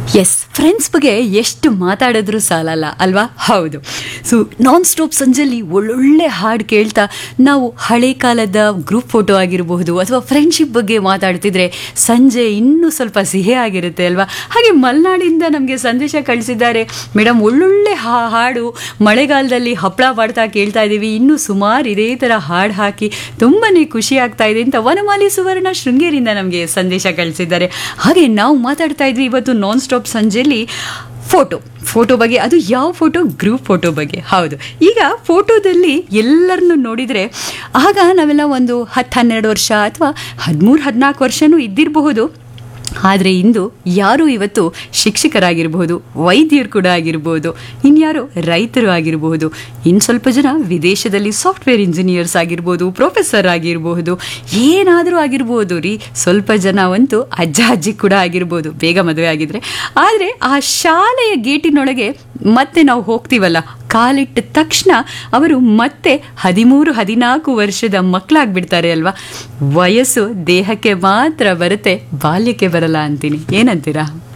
S friends ಬಗ್ಗೆ ಎಷ್ಟು ಮಾತಾಡಿದ್ರು ಸಾಲಲ್ಲ ಅಲ್ವಾ ಹೌದು ಸೊ ನಾನ್ ಸ್ಟಾಪ್ ಸಂಜೆಯಲ್ಲಿ ಒಳ್ಳೊಳ್ಳೆ ಹಾಡು ಕೇಳ್ತಾ ನಾವು ಹಳೆ ಕಾಲದ ಗ್ರೂಪ್ ಫೋಟೋ ಆಗಿರಬಹುದು ಅಥವಾ ಫ್ರೆಂಡ್ಶಿಪ್ ಬಗ್ಗೆ ಮಾತಾಡ್ತಿದ್ರೆ ಸಂಜೆ ಇನ್ನೂ ಸ್ವಲ್ಪ ಸಿಹಿ ಆಗಿರುತ್ತೆ ಅಲ್ವಾ ಹಾಗೆ ಮಲೆನಾಡಿಂದ ನಮಗೆ ಸಂದೇಶ ಕಳಿಸಿದ್ದಾರೆ ಮೇಡಮ್ ಒಳ್ಳೊಳ್ಳೆ ಹಾ- ಹಾಡು ಮಳೆಗಾಲದಲ್ಲಿ ಹಪ್ಪಳ ಮಾಡ್ತಾ ಕೇಳ್ತಾ ಇದ್ದೀವಿ ಇನ್ನೂ ಸುಮಾರು ಇದೇ ಥರ ಹಾಡು ಹಾಕಿ ತುಂಬಾ ಖುಷಿ ಆಗ್ತಾ ಇದೆ ಅಂತ ವನಮಾಲಿ ಸುವರ್ಣ ಶೃಂಗೇರಿಯಿಂದ ನಮಗೆ ಸಂದೇಶ ಕಳಿಸಿದ್ದಾರೆ ಹಾಗೆ ನಾವು ಮಾತಾಡ್ತಾ ಇದ್ವಿ ಇವತ್ತು ನಾನ್ ಸ್ಟಾಪ್ ಸಂಜೆಯಲ್ಲಿ ಫೋಟೋ ಫೋಟೋ ಬಗ್ಗೆ ಅದು ಯಾವ ಫೋಟೋ ಗ್ರೂಪ್ ಫೋಟೋ ಬಗ್ಗೆ ಹೌದು ಈಗ ಫೋಟೋದಲ್ಲಿ ಎಲ್ಲರನ್ನು ನೋಡಿದರೆ ಆಗ ನಾವೆಲ್ಲ ಒಂದು ಹತ್ತು ಹನ್ನೆರಡು ವರ್ಷ ಅಥವಾ ಹದಿಮೂರು ಹದಿನಾಲ್ಕು ವರ್ಷನೂ ಇದ್ದಿರಬಹುದು ಆದರೆ ಇಂದು ಯಾರು ಇವತ್ತು ಶಿಕ್ಷಕರಾಗಿರ್ಬೋದು ವೈದ್ಯರು ಕೂಡ ಆಗಿರ್ಬೋದು ಇನ್ಯಾರು ರೈತರು ಆಗಿರಬಹುದು ಇನ್ನು ಸ್ವಲ್ಪ ಜನ ವಿದೇಶದಲ್ಲಿ ಸಾಫ್ಟ್ವೇರ್ ಇಂಜಿನಿಯರ್ಸ್ ಆಗಿರ್ಬೋದು ಪ್ರೊಫೆಸರ್ ಆಗಿರಬಹುದು ಏನಾದರೂ ಆಗಿರ್ಬೋದು ರೀ ಸ್ವಲ್ಪ ಜನ ಅಂತೂ ಅಜ್ಜ ಅಜ್ಜಿ ಕೂಡ ಆಗಿರ್ಬೋದು ಬೇಗ ಮದುವೆ ಆಗಿದ್ರೆ ಆದರೆ ಆ ಶಾಲೆಯ ಗೇಟಿನೊಳಗೆ ಮತ್ತೆ ನಾವು ಹೋಗ್ತೀವಲ್ಲ ಕಾಲಿಟ್ಟ ತಕ್ಷಣ ಅವರು ಮತ್ತೆ ಹದಿಮೂರು ಹದಿನಾಲ್ಕು ವರ್ಷದ ಮಕ್ಕಳಾಗ್ಬಿಡ್ತಾರೆ ಅಲ್ವಾ ವಯಸ್ಸು ದೇಹಕ್ಕೆ ಮಾತ್ರ ಬರುತ್ತೆ ಬಾಲ್ಯಕ್ಕೆ ಬರಲ್ಲ ಅಂತೀನಿ ಏನಂತೀರಾ